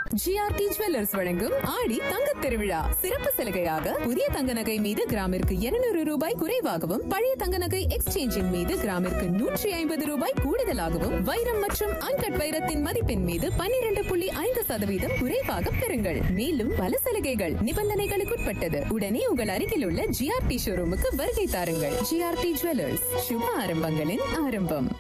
GRT jewellers வழங்கும் ஆடி தங்கத் திருவிழா சிறப்பு சலுகையாக புதிய தங்க நகை மீது கிராமிற்கு 200 ரூபாய் குறைவாகவும் பழைய தங்க நகை எக்ஸ்சேஞ்சின் மீது கிராமிற்கு நூற்றி ஐம்பது ரூபாய் கூடுதலாகவும் வைரம் மற்றும் அன்கட் வைரத்தின் மதிப்பின் மீது 12.5% புள்ளி ஐந்து சதவீதம் குறைவாக பெறுங்கள் மேலும் பல சலுகைகள் நிபந்தனைகளுக்குட்பட்டது உடனே உங்கள் அருகில் உள்ள ஜிஆர்டி ஷோரூமுக்கு வருகை தாருங்கள் ஜிஆர்டி ஜுவல்லர்ஸ் சுப ஆரம்பங்களின் ஆரம்பம்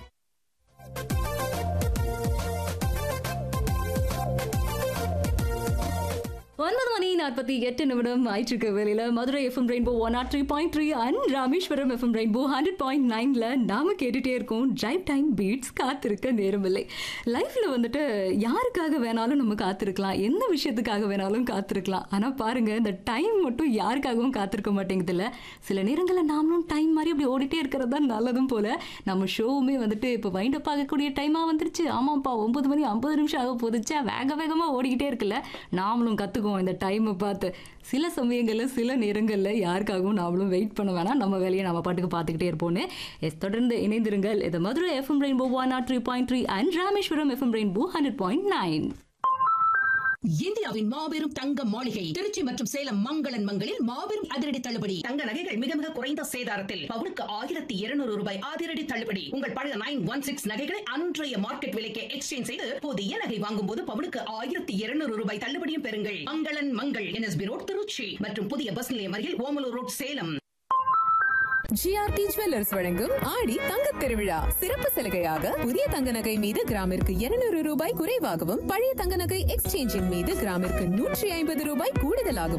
ஒன்பது மணி நாற்பத்தி எட்டு நிமிடம் ஆயிட்டிருக்க வேலையில Madurai FM rainbow one ought three point three and Rameswaram FM rainbow hundred point நைன்ல நாம கேட்டுட்டே இருக்கோம் டிரைவ் டைம் பீட்ஸ் காத்திருக்க நேரமில்லை லைஃப்ல வந்துட்டு யாருக்காக வேணாலும் நம்ம காத்திருக்கலாம் எந்த விஷயத்துக்காக வேணாலும் காத்திருக்கலாம் ஆனா பாருங்க இந்த டைம் மட்டும் யாருக்காகவும் காத்திருக்க மாட்டேங்குது இல்ல சில நேரங்களில் நாமளும் டைம் மாதிரி அப்படி ஓடிட்டே இருக்கிறது தான் நல்லதும் போல நம்ம ஷோவுமே வந்துட்டு இப்போ வைண்ட் அப் ஆகக்கூடிய டைமா வந்துருச்சு ஆமாப்பா ஒன்பது மணி ஐம்பது நிமிஷம் ஆக போதுச்சா வேக வேகமா ஓடிக்கிட்டே இருக்குல்ல நாமளும் கத்துக்குவோம் இந்த டைமை பார்த்து சில சமயங்கள்ல சில நேரங்கள்ல யாருக்காகவும் நாமளும் வெயிட் பண்ண வேணாம் நம்ம வேலையை நம்ம பாட்டுக்கு பார்த்துக்கிட்டே இருப்போம்னு எஸ் தொடர்ந்து இணைந்திருங்கள் இது Madurai FM rainbow one ought three point three and Rameswaram FM rainbow hundred point nine இந்தியாவின் மாபெரும் தங்க மாளிகை திருச்சி மற்றும் சேலம் மங்களன் மங்களில் மாபெரும் அதிரடி தள்ளுபடி தங்க நகைகள் மிக மிக குறைந்த சேதாரத்தில் பவுனுக்கு ஆயிரத்தி இருநூறு ரூபாய் அதிரடி தள்ளுபடி உங்கள் பழைய நைன் ஒன் சிக்ஸ் நகைகளை அன்றைய மார்க்கெட் விலைக்கு எக்ஸ்சேஞ்ச் செய்து புதிய நகை வாங்கும் போது பவுனுக்கு ஆயிரத்தி இருநூறு ரூபாய் தள்ளுபடியும் பெறுங்கள் மங்களன் மங்கள் என்எஸ்பி ரோட் திருச்சி மற்றும் புதிய பஸ் நிலையம் அருகில் Omalur road Salem GRT jewellers வழங்கும் ஆடி தங்கத் திருவிழா சிறப்பு சலுகையாக புதிய தங்க நகை மீது கிராமிற்கு 200 ரூபாய் குறைவாகவும் பழைய தங்க நகை எக்ஸ்சேஞ்சின் மீது கிராமிற்கு நூற்றி ஐம்பது ரூபாய் கூடுதலாகவும்